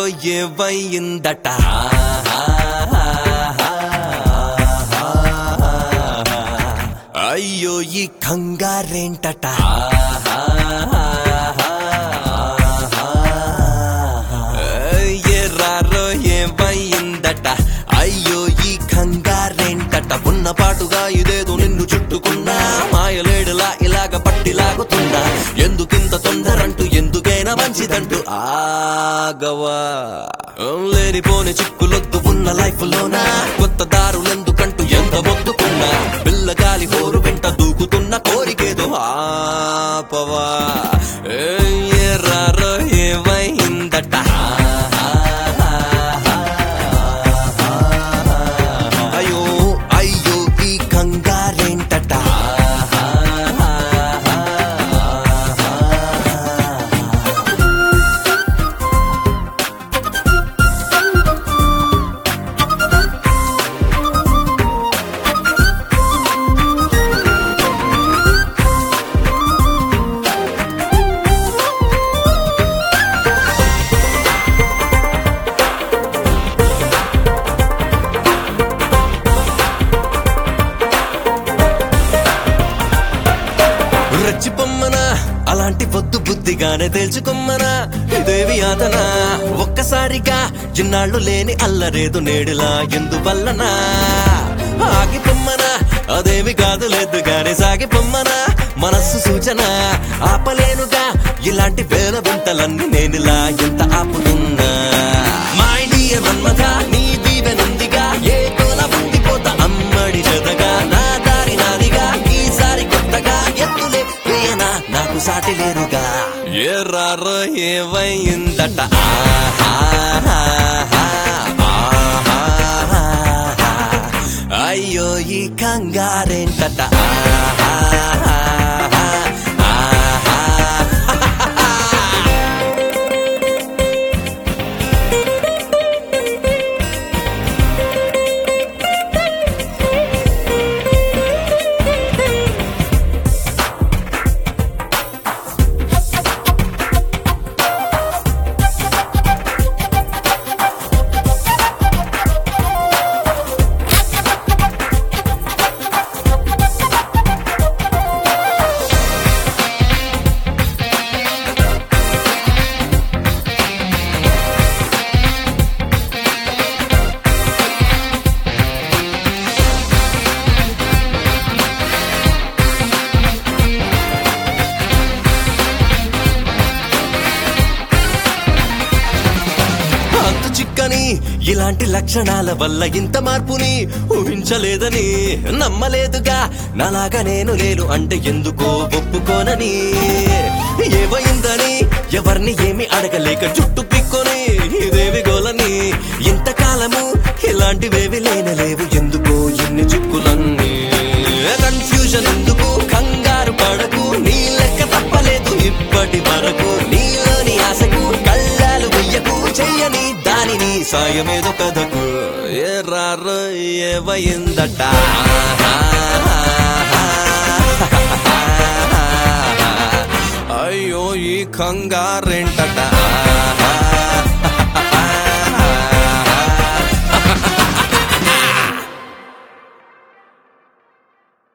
ఏవయిందట అయ్యో ఈ కంగారేంటట ఎర్రారో ఏవయిందట అయ్యో ఈ కంగారేంటట ఉన్న పాటుగా ఇదేదో నిన్ను చుట్టుకున్నా మాయలేడులా ఇలాగ పట్టిలాగుతున్నా ఎందుకింత తొందరంటూ ఎందుకైనా మంచిదంటూ ఆగవా లేనిపోని చిక్కులొద్దు ఉన్న లైఫ్ లోన కొత్త దారులెందుకంటూ ఎంత మొత్తుకున్నా పిల్లగాలి హోరు వెంట దూకుతున్న కోరికేదో ఆపవా ఎర్రారో ఏమైందట అయ్యో అయ్యో ఈ కంగారేంటట రచ్చిపొమ్మనా అలాంటి పొద్దు బుద్ధిగానే తెలుసుకోమ్మనా ఇదేవి ఆదన ఒక్కసారిగా చిన్నాళ్ళు లేని అల్లరేదు నేడులా ఎందువల్లనా ఆగిపొమ్మనా అదేమి కాదు లేదు గాని సాగిపొమ్మనా మనస్సు సూచన ఆపలేనుగా ఇలాంటి వేల వింతలన్నీ నేనులా ఎంత ఆపుతున్నా మై డియర్ మన్మథ నీ దీవెనుందిగా ఏ కోల ఉండిపోత అమ్మడి చెదగా నా దారి నాదిగా ఈసారి కొత్తగా ఎత్తులే వేయనా నాకు సాటి లేరుగా ఎర్రారో ఏవైందట ఆహాహాహా, ఆహాహాహా. అయ్యో ఈ కంగారేంటట ఆహాహాహా, ఆహాహాహా. అంతు చిక్కని ఇలాంటి లక్షణాల వల్ల ఇంత మార్పుని ఊహించలేదని నమ్మలేదుగా నాలాగా నేను లేను అంటే ఎందుకో ఒప్పుకోనని ఏమైందని ఎవరిని ఏమి అడగలేక చుట్టూ పిక్కొని ఇదేవి గోలని ఇంతకాలము ఇలాంటివేవి లేనలేవు ఎందుకో ఎన్ని చిక్కులన్నీ కన్ఫ్యూజన్ ఎందుకు కంగారు పడకు నీ లెక్క తప్పలేదు ఇప్పటి వరకు నీలోని ఆశకు కళ్ళాలు వెయ్యకు చెయ్యని దానిని సాయమేదో కథకు ఎర్రారు ఏవయిందట అయ్యో ఈ కంగారేంటట